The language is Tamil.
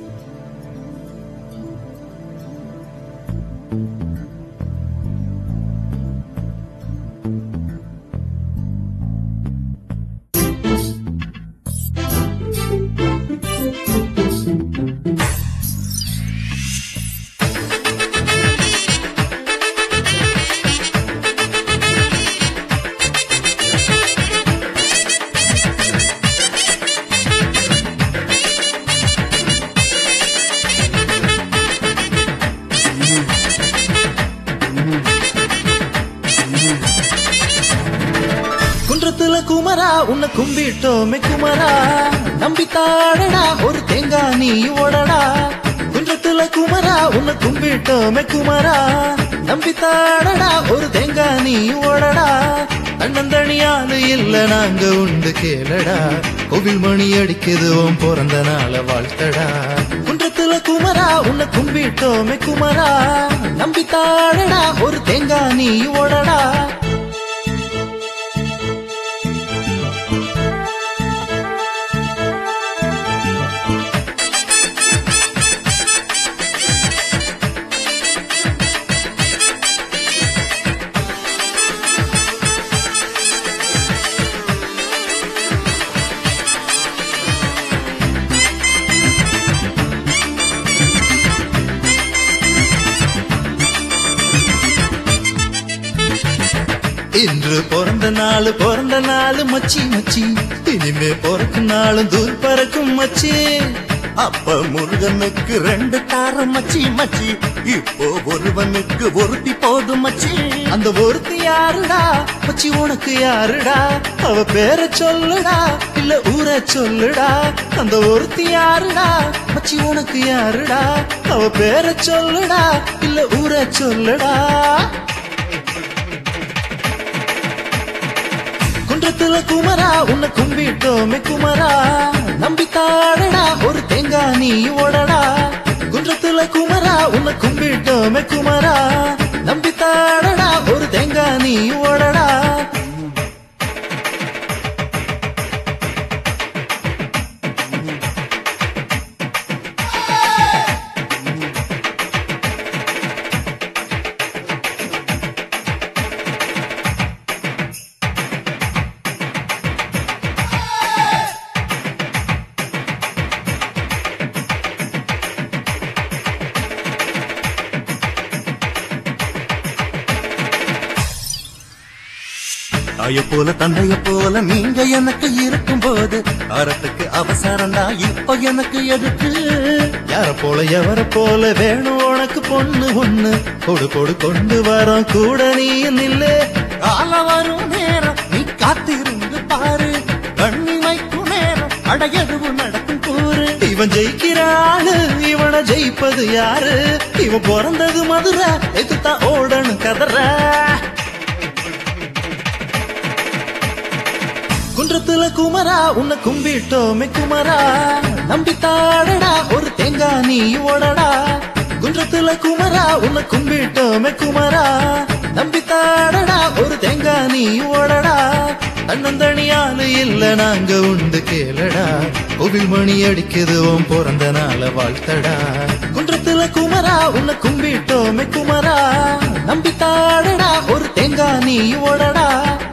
குன்றத்துல குமரா உன்னை கும்பிட்டோமே குமரா நம்பித்தாடடா ஒரு தேங்காய் நீ ஓடடா குன்றத்துல குமரா உன்னை கும்பிட்டோமே குமரா நம்பித்தாடடா ஒரு தேங்காய் நீ ஓடடா தன்னந்தனியாலு இல்ல நாங்க உண்டு கேளடா கோவில் மணி அடிக்குது உன் பிறந்த நாள வாழ்த்தடா குன்றத்துல குமரா உன்னை கும்பிட்டோமே குமரா நம்பித்தாடடா ஒரு தேங்காய் நீ ஓடடா இன்று பிறந்த நாள் பிறந்த நாள் மச்சி மச்சி இனிமே பிறக்கும் நாளும் தூர் பறக்கும் மச்சி அப்ப முருகனுக்கு ரெண்டு தாரம் மச்சி மச்சி இப்போ ஒருவனுக்கு ஒருத்தி போதும் மச்சி அந்த ஒருத்தி யாருடா மச்சி உனக்கு யாருடா அவ பேரை சொல்லுடா இல்ல ஊரை சொல்லுடா அந்த ஒருத்தி யாருடா மச்சி உனக்கு யாருடா அவ பேரை சொல்லுடா இல்ல ஊரை சொல்லுடா குன்றத்துல குமரா உன்னை கும்பிட்டோமே குமரா நம்பித்தாடடா ஒரு தேங்காய் நீ ஓடடா குன்றத்துல குமரா உன்னை கும்பிட்டோமே குமரா நம்பித்தாடடா ஒரு தேங்காய் நீ ஓடடா தாய போல தந்தைய போல நீங்க எனக்கு இருக்கும் போது அறத்துக்கு அவசரம்டா இப்ப எனக்கு எதுக்கு யார போல எவர போல வேணும் உனக்கு பொண்ணு ஒண்ணு கொடு கொடு கொண்டு வரோம் கூட நீ நில்லு கால வரும் நேரம் நீ காத்திருந்து பாரு கண்ணி வைக்கும் நேரம் அட எதுவும் நடக்கும் கூறு இவன் ஜெயிக்கிற ஆளு இவனை ஜெயிப்பது யாரு இவன் பிறந்தது மதுரை எதுத்தா ஓடணும் கதற குன்றத்துல குமரா உன்னை கும்பிட்டோமே குமரா நம்பித்தாடடா ஒரு தேங்காய் நீ ஓடடா குன்றத்துல குமரா உன்னை கும்பிட்டோமே குமரா நம்பித்தாடடா ஒரு தேங்காய் நீ ஓடடா தன்னந்தனியாலு இல்ல நாங்க உண்டு கேளடா கோவில் மணி அடிக்குது உன் பிறந்த நாள வாழ்த்தடா குன்றத்துல குமரா உன்னை கும்பிட்டோமே குமரா நம்பித்தாடடா ஒரு தேங்காய் நீ ஓடடா